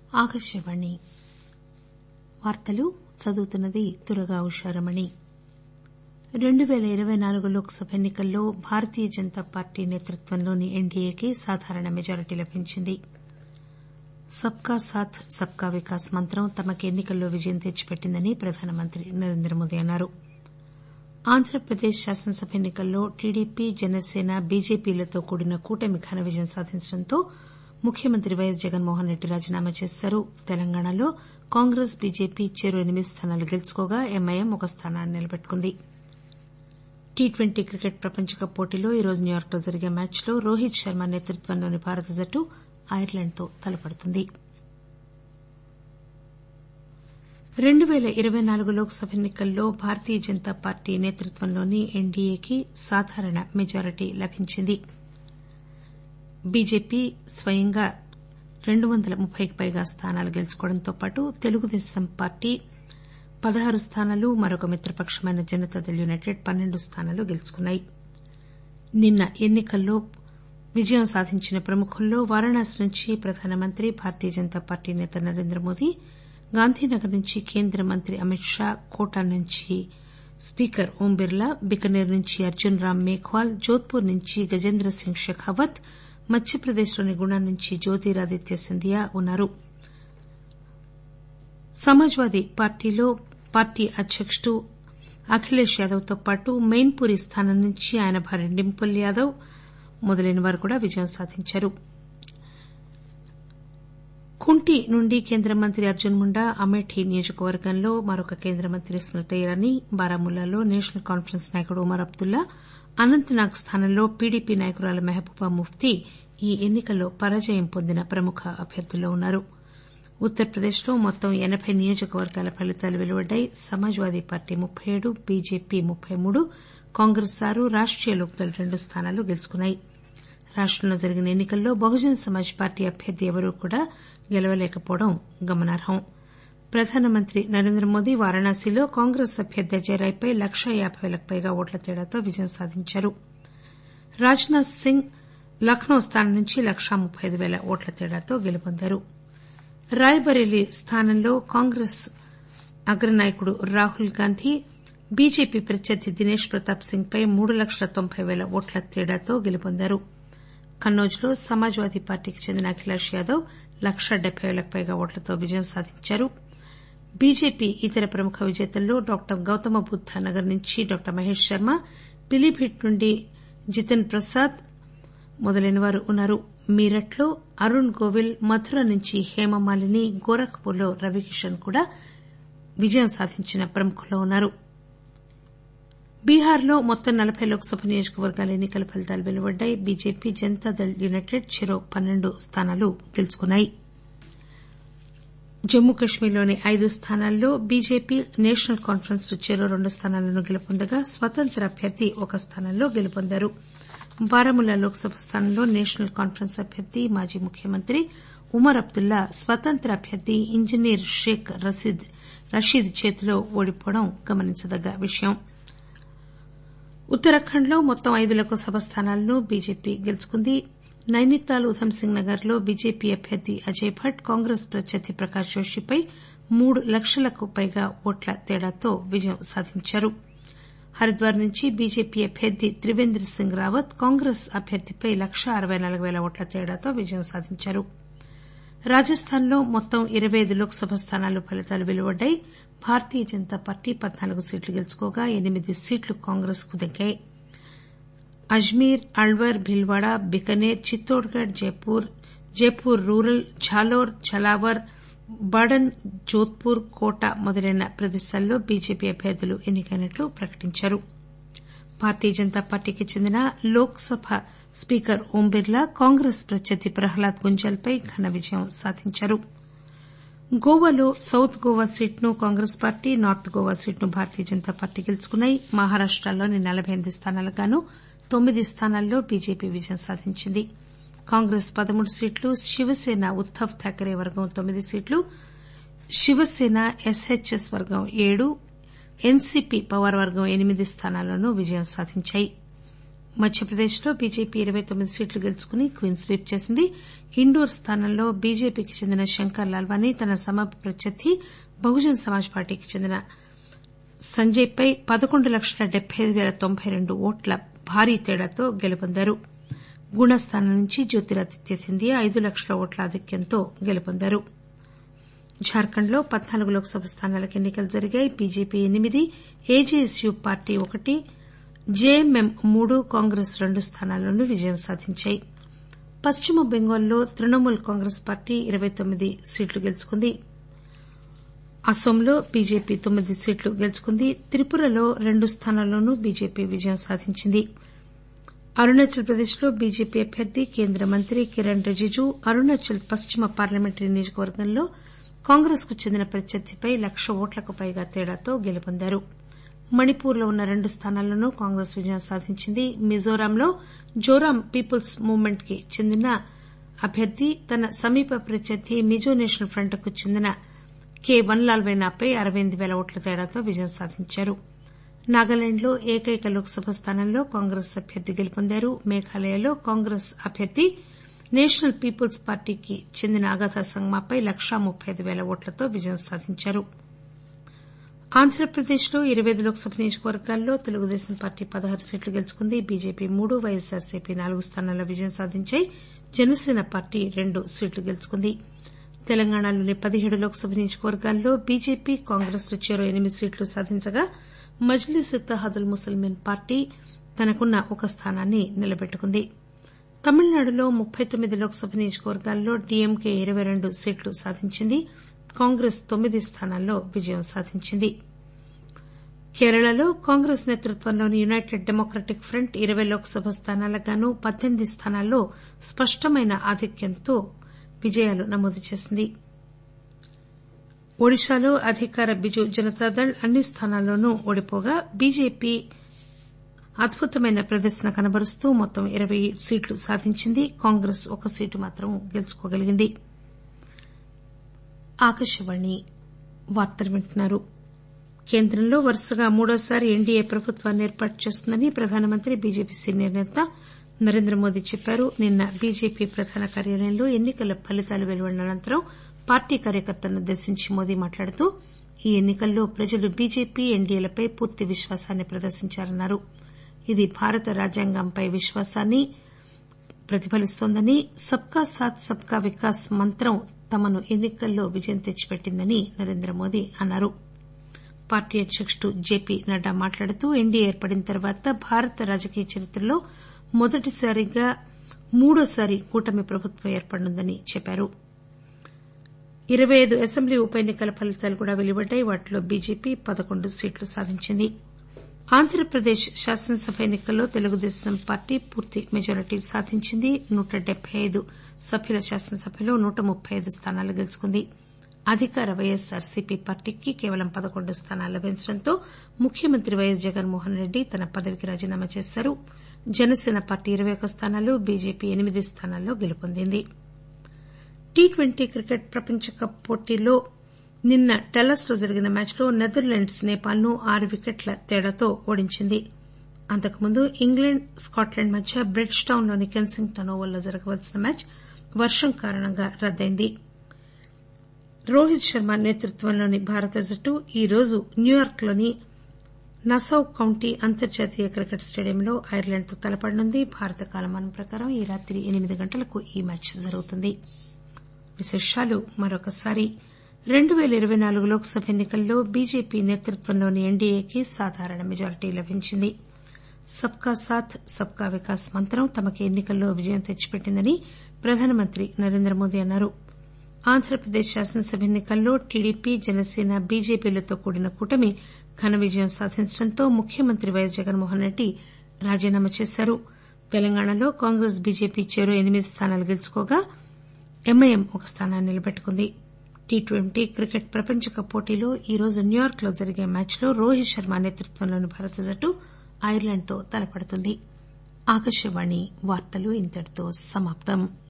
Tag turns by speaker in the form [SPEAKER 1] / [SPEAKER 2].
[SPEAKER 1] ఆకాశవాణి వార్తలు చదువుతున్నది దుర్గా ఉషారమణి రెండు పేల ఇరవై నాలుగు లోక్ సభ ఎన్ని కల్లో భారతీయ జనతా పార్టీ నేతృత్వంలోని ఎన్డీఏకి సాధారణ మెజారిటీ లభించింది సబ్ కా సాథ్ సబ్ కా వికాస్ మంత్రం తమకు ఎన్ని కల్లో విజయం తెచ్చిపెట్టిందని ప్రధానమంత్రి నరేంద్రమోదీ అన్నారు ఆంధ్రప్రదేశ్ శాసనసభ ఎన్ని కల్లో టీడీపీ జనసేన బీజేపీలతో కూడిన కూటమి ఘన విజయం సాధించడంతో ముఖ్యమంత్రి వైఎస్ జగన్మోహన్ రెడ్డి రాజీనామా చేశారు తెలంగాణలో కాంగ్రెస్ బీజేపీ చెరో ఎనిమిది స్థానాలు గెలుచుకోగా ఎంఐఎం ఒక స్థానాన్ని నిలబెట్టుకుంది టీ ట్వంటీ క్రికెట్ ప్రపంచకప్ పోటీలో ఈరోజు న్యూయార్క్ లో జరిగే మ్యాచ్లో రోహిత్ శర్మ నేతృత్వంలోని భారత జట్టు ఐర్లాండ్ తో తలపడుతుంది రెండు పేల ఇరవై నాలుగు లోక్ సభ ఎన్ని కల్లో భారతీయ జనతా పార్టీ నేతృత్వంలోని ఎన్డీఏకి సాధారణ మెజారిటీ లభించింది బీజేపీ స్వయంగా రెండు వందల ముప్పైకి పైగా స్థానాలు గెలుచుకోవడంతో పాటు తెలుగుదేశం పార్టీ పదహారు స్థానాలు మరొక మిత్రపక్షమైన జనతాదళ్ యునైటెడ్ పన్నెండు స్థానాలు గెలుచుకున్నాయి నిన్న ఎన్ని కల్లో విజయం సాధించిన ప్రముఖుల్లో వారణాసి నుంచి ప్రధానమంత్రి భారతీయ జనతా పార్టీ నేత నరేంద్రమోదీ గాంధీనగర్ నుంచి కేంద్ర మంత్రి అమిత్ షా కోటా నుంచి స్పీకర్ ఓం బిర్లా బికనేర్ నుంచి అర్జున్ రామ్ మేఘ్వాల్ జోధ్పూర్ నుంచి గజేంద్ర సింగ్ షెకావత్ మధ్యప్రదేశ్లోని గుణ నుంచి జ్యోతిరాదిత్య సింధియా ఉన్నారు సమాజ్వాదీ పార్టీలో పార్టీ అధ్యకుడు అఖిలేష్ యాదవ్ తో పాటు మెయిన్పూరి స్థానం నుంచి ఆయన భార్య డింపుల్ యాదవ్ మొదలైన వారు కూడా విజయం సాధించారు ఖుంటి నుండి కేంద్ర మంత్రి అర్జున్ ముండా అమేఠీ నియోజకవర్గంలో మరొక కేంద్ర మంత్రి స్మృతి ఇరానీ బారాముల్లాలో నేషనల్ కాన్పరెన్స్ నాయకుడు ఉమర్ అబ్దుల్లా అనంతనాగ్ స్థానంలో పీడీపీ నాయకురాలు మెహబూబా ముఫ్తీ ఈ ఎన్ని కల్లో పరాజయం పొందిన ప్రముఖ అభ్యర్థుల్లో ఉన్నారు ఉత్తరప్రదేశ్ లో మొత్తం ఎనబై నియోజకవర్గాల ఫలితాలు వెలువడ్డాయి సమాజ్వాదీ పార్టీ ముప్పై ఏడు బీజేపీ ముప్పై మూడు కాంగ్రెస్ ఆరు రాష్టీయ లోక్దళ్ రెండు స్థానాలు గెలుచుకున్నాయి రాష్టంలో జరిగిన ఎన్ని కల్లో బహుజన్ సమాజ్ పార్టీ అభ్యర్థి ఎవరూ కూడా గెలవలేకపోవడం గమనార్హం ప్రధానమంత్రి నరేంద్రమోదీ వారణాసిలో కాంగ్రెస్ అభ్యర్థి అజయ్ రాయ్ పై లక్షా యాబై పేలకు పైగా ఓట్ల తేడాతో విజయం సాధించారు రాజ్ నాథ్ సింగ్ లక్నో స్థానం నుంచి లక్షా ముప్పై అయిదు పేల ఓట్ల తేడాతో గెలుపొందారు రాయ్ బరేలీ స్థానంలో కాంగ్రెస్ అగ్రనాయకుడు రాహుల్ గాంధీ బీజేపీ ప్రత్యర్థి దినేష్ ప్రతాప్ సింగ్ పై మూడు లక్షల తొంభై పేల ఓట్ల తేడాతో గెలుపొందారు కన్నౌజ్ లో సమాజ్వాదీ పార్టీకి చెందిన అఖిలేష్ యాదవ్ లక్షా డెబ్బై పేలకు పైగా ఓట్లతో విజయం సాధించారు బీజేపీ ఇతర ప్రముఖ విజేతల్లో డాక్టర్ గౌతమ బుద్ద నగర్ నుంచి డాక్టర్ మహేష్ శర్మ పిలీభిట్ నుండి జితిన్ ప్రసాద్ మొదలైన వారు ఉన్నారు మీరట్ లో అరుణ్ గోవిల్ మథుర నుంచి హేమమాలిని గోరఖ్పూర్ లో రవికిషన్ కూడా విజయం సాధించిన ప్రముఖుల్లో ఉన్నారు బీహార్ లో మొత్తం నలబై లోక్సభ నియోజకవర్గాల ఎన్ని కల ఫలితాలు వెలువడ్డాయి బీజేపీ జనతాదళ్ యునైటెడ్ చెరో పన్నెండు స్థానాలు గెలుచుకున్నాయి జమ్మూ కశ్మీర్లోని ఐదు స్థానాల్లో బీజేపీ నేషనల్ కాన్పరెన్స్ చెరో రెండు స్థానాలను గెలుపొందగా స్వతంత్ర అభ్యర్థి ఒక స్థానంలో గెలుపొందారు బారాముల్లా లోక్సభ స్థానంలో నేషనల్ కాన్పరెన్స్ అభ్యర్థి మాజీ ముఖ్యమంత్రి ఉమర్ అబ్దుల్లా స్వతంత్ర అభ్యర్థి ఇంజనీర్ షేక్ రషీద్ చేతిలో ఓడిపోవడం గమనించదగ్గ విషయం ఉత్తరాఖండ్ లో మొత్తం ఐదు లోక్సభ స్థానాలను బీజేపీ గెలుచుకుంది నైనితాల్ ఉధంసింగ్ నగర్ లో బీజేపీ అభ్యర్థి అజయ్ భట్ కాంగ్రెస్ ప్రత్యర్థి ప్రకాష్ జోషిపై మూడు లక్షలకు పైగా ఓట్ల తేడాతో విజయం సాధించారు హరిద్వార్ నుంచి బీజేపీ అభ్యర్థి త్రివేంద్ర సింగ్ రావత్ కాంగ్రెస్ అభ్యర్థిపై లక్షా అరవై నాలుగు పేల ఓట్ల తేడాతో విజయం సాధించారు రాజస్థాన్ లో మొత్తం ఇరవై ఐదు లోక్సభ స్థానాల ఫలితాలు వెలువడ్డాయి భారతీయ జనతా పార్టీ పద్నాలుగు సీట్లు గెలుచుకోగా ఎనిమిది సీట్లు కాంగ్రెస్ కు దక్కాయి అజ్మీర్ అల్వర్ భిల్వాడా బికనేర్ చిత్తోడ్గఢ్ జైపూర్ జైపూర్ రూరల్ ఝాలోర్ ఝలావర్ బడన్ జోధ్పూర్ కోటా మొదలైన ప్రదేశాల్లో బీజేపీ అభ్యర్థులు ఎన్నికైనట్లు ప్రకటించారు భారతీయ జనతా పార్టీకి చెందిన లోక్ సభ స్పీకర్ ఓం బిర్లా కాంగ్రెస్ ప్రత్యర్థి ప్రహ్లాద్ గుంజల్ పై ఘన విజయం సాధించారు గోవాలో సౌత్ గోవా సీట్ను కాంగ్రెస్ పార్టీ నార్త్ గోవా సీట్ను భారతీయ జనతా పార్టీ గెలుచుకున్నాయి మహారాష్టలోని నలబై ఎనిమిది స్థానాలకు గాను తొమ్మిది స్థానాల్లో బీజేపీ విజయం సాధించింది కాంగ్రెస్ పదమూడు సీట్లు శివసేన ఉద్దవ్ థాకరే వర్గం తొమ్మిది సీట్లు శివసేన ఎస్హెచ్ఎస్ వర్గం ఏడు ఎన్సీపీ పవార్ వర్గం ఎనిమిది స్థానాల్లోనూ విజయం సాధించాయి మధ్యప్రదేశ్లో బీజేపీ ఇరవై తొమ్మిది సీట్లు గెలుచుకుని క్వీన్ స్వీప్ చేసింది ఇండోర్ స్థానంలో బీజేపీకి చెందిన శంకర్ లాల్వానీ తన సమీప ప్రత్యర్థి బహుజన్ సమాజ్ పార్టీకి చెందిన సంజయ్ పై పదకొండు లక్షల డెబ్బై ఐదు పేల తొంభై రెండు ఓట్ల భారీ తేడాతో గెలుపొందారు గుణ స్థానం నుంచి జ్యోతిరాదిత్య సింధియా ఐదు లక్షల ఓట్ల ఆధిక్యంతో గెలుపొందారు జార్ఖండ్ లో పద్నాలుగు లోక్సభ స్థానాలకు ఎన్ని కలు జరిగాయి బీజేపీ ఎనిమిది ఏజేఎస్యూ పార్టీ ఒకటి జేఎంఎం మూడు కాంగ్రెస్ రెండు స్థానాల్లోనూ విజయం సాధించాయి పశ్చిమ బెంగాల్లో తృణమూల్ కాంగ్రెస్ పార్టీ ఇరవై తొమ్మిది సీట్లు గెలుచుకుంది అస్సోంలో బీజేపీ తొమ్మిది సీట్లు గెలుచుకుంది త్రిపురలో రెండు స్థానాల్లోనూ బీజేపీ విజయం సాధించింది అరుణాచల్ ప్రదేశ్ లో బీజేపీ అభ్యర్థి కేంద్ర మంత్రి కిరణ్ రిజిజు అరుణాచల్ పశ్చిమ పార్లమెంటరీ నియోజకవర్గంలో కాంగ్రెస్ కు చెందిన ప్రత్యర్థిపై లక్ష ఓట్లకు పైగా తేడాతో గెలుపొందారు మణిపూర్ లో ఉన్న రెండు స్థానాల్లోనూ కాంగ్రెస్ విజయం సాధించింది మిజోరాంలో జోరాం పీపుల్స్ మూవ్మెంట్ కి చెందిన అభ్యర్థి తన సమీప ప్రత్యర్థి మిజో నేషనల్ ఫ్రంట్ కు చెందిన కె వన్లాల్ వైనాపై అరవై ఎనిమిది పేల ఓట్ల తేడాతో విజయం సాధించారు నాగాలాండ్ లో ఏకైక లోక్సభ స్థానంలో కాంగ్రెస్ అభ్యర్థి గెలుపొందారు మేఘాలయలో కాంగ్రెస్ అభ్యర్థి నేషనల్ పీపుల్స్ పార్టీకి చెందిన అగాథా సంగ్మాపై లక్షా ముప్పై ఐదు పేల ఓట్లతో విజయం సాధించారు ఆంధ్రప్రదేశ్ లో ఇరవై ఐదు లోక్సభ నియోజకవర్గాల్లో తెలుగుదేశం పార్టీ పదహారు సీట్లు గెలుచుకుంది బీజేపీ మూడు వైఎస్సార్సీపీ నాలుగు స్థానాల్లో విజయం సాధించాయి జనసేన పార్టీ రెండు సీట్లు గెలుచుకుంది తెలంగాణలోని పదిహేడు లోక్సభ నియోజకవర్గాల్లో బీజేపీ కాంగ్రెస్ లు చెరో ఎనిమిది సీట్లు సాధించగా మజ్లీస్ ఇత్తహాదుల్ ముస్లిమీన్ పార్టీ తనకున్న ఒక స్థానాన్ని నిలబెట్టుకుంది తమిళనాడులో ముప్పై తొమ్మిది లోక్సభ నియోజకవర్గాల్లో డీఎంకే ఇరవై రెండు సీట్లు సాధించింది కాంగ్రెస్ తొమ్మిది స్థానాల్లో విజయం సాధించింది కేరళలో కాంగ్రెస్ నేతృత్వంలోని యునైటెడ్ డెమోక్రటిక్ ఫ్రంట్ ఇరవై లోక్సభ స్థానాలకు గాను పద్దెనిమిది స్థానాల్లో స్పష్టమైన ఆధిక్యంతో విజయాలు నమోదు చేసింది ఒడిశాలో అధికార బిజు జనతాదళ్ అన్ని స్థానాల్లోనూ ఓడిపోగా బీజేపీ అద్భుతమైన ప్రదర్శన కనబరుస్తూ మొత్తం ఇరవై సీట్లు సాధించింది కాంగ్రెస్ ఒక సీటు మాత్రం గెలుచుకోగలిగింది కేంద్రంలో వరుసగా మూడోసారి ఎన్డీఏ ప్రభుత్వాన్ని ఏర్పాటు చేస్తుందని ప్రధానమంత్రి బీజేపీ సీనియర్ నేత నరేంద్రమోదీ చెప్పారు నిన్న బీజేపీ ప్రధాన కార్యాలయంలో ఎన్ని కల ఫలితాలు వెలువడిన అనంతరం పార్టీ కార్యకర్తలను ఉద్దేశించి మోదీ మాట్లాడుతూ ఈ ఎన్ని కల్లో ప్రజలు బీజేపీ ఎన్డీఏలపై పూర్తి విశ్వాసాన్ని ప్రదర్శించారన్నారు ఇది భారత రాజ్యాంగంపై విశ్వాసాన్ని ప్రతిఫలిస్తోందని సబ్కా సాథ్ సబ్కా వికాస్ మంత్రం తమను ఎన్ని కల్లో విజయం తెచ్చిపెట్టిందని నరేంద్రమోదీ అన్నారు పార్టీ అధ్యకుడు జేపీ నడ్డా మాట్లాడుతూ ఎన్డీఏ ఏర్పడిన తర్వాత భారత రాజకీయ చరిత్రలో మొదటిసారిగా మూడోసారి కూటమి ప్రభుత్వం ఏర్పడనుందని చెప్పారు ఇరవై ఐదు అసెంబ్లీ ఉప ఎన్ని కల ఫలితాలు కూడా వెలువడ్డాయి వాటిలో బీజేపీ పదకొండు సీట్లు సాధించింది ఆంధ్రప్రదేశ్ శాసనసభ ఎన్ని కల్లో తెలుగుదేశం పార్టీ పూర్తి మెజారిటీ సాధించింది నూట డెబ్బై ఐదు సభ్యుల శాసనసభలో నూట ముప్పై ఐదు స్థానాలు గెలుచుకుంది అధికార వైఎస్సార్సీపీ పార్టీకి కేవలం పదకొండు స్థానాలు లభించడంతో ముఖ్యమంత్రి వైఎస్ జగన్మోహన్ రెడ్డి తన పదవికి రాజీనామా చేశారు జనసేన పార్టీ ఇరవై ఒక్క స్థానాలు బీజేపీ ఎనిమిది స్థానాల్లో గెలుపొందింది టీ ట్వంటీ క్రికెట్ ప్రపంచ కప్ పోటీలో నిన్న డల్లాస్ లో జరిగిన మ్యాచ్లో నెదర్లాండ్స్ నేపాల్ ను ఆరు వికెట్ల తేడాతో ఓడించింది అంతకుముందు ఇంగ్లండ్ స్కాట్లాండ్ మధ్య బ్రిడ్జ్ టౌన్ లోని కెన్సింగ్టన్ ఓవల్ లో జరగవలసిన మ్యాచ్ వర్షం కారణంగా రద్దయింది రోహిత్ శర్మ నేతృత్వంలోని భారత జట్టు ఈరోజు న్యూయార్క్ లోని నసౌ కౌంటీ అంతర్జాతీయ క్రికెట్ స్టేడియంలో ఐర్లాండ్ తో తలపడనుంది భారత కాలమానం ప్రకారం ఈ రాత్రి ఎనిమిది గంటలకు ఈ మ్యాచ్ జరుగుతుంది విశేషాలు మరొకసారి రెండు పేల ఇరవై నాలుగు లోక్సభ ఎన్ని కల్లో బీజేపీ నేతృత్వంలోని ఎన్డీఏకి సాధారణ మెజారిటీ లభించింది సబ్కా సాథ్ సబ్కా వికాస్ మంత్రం తమకు ఎన్ని కల్లో విజయం తెచ్చిపెట్టిందని ప్రధానమంత్రి నరేంద్రమోదీ అన్నారు ఆంధ్రప్రదేశ్ శాసనసభ ఎన్ని కల్లో టీడీపీ జనసేన బీజేపీలతో కూడిన కూటమి ఘన విజయం సాధించడంతో ముఖ్యమంత్రి వైఎస్ జగన్మోహన్ రెడ్డి రాజీనామా చేశారు తెలంగాణలో కాంగ్రెస్ బీజేపీ చెరో ఎనిమిది స్థానాలు గెలుచుకోగా ఎంఐఎం ఒక స్థానాన్ని నిలబెట్టుకుంది టీ ట్వంటీ క్రికెట్ ప్రపంచ కప్ పోటీలో ఈరోజు న్యూయార్క్ లో జరిగే మ్యాచ్లో రోహిత్ శర్మ నేతృత్వంలోని భారత జట్టు ఐర్లాండ్ తో తలపడుతుంది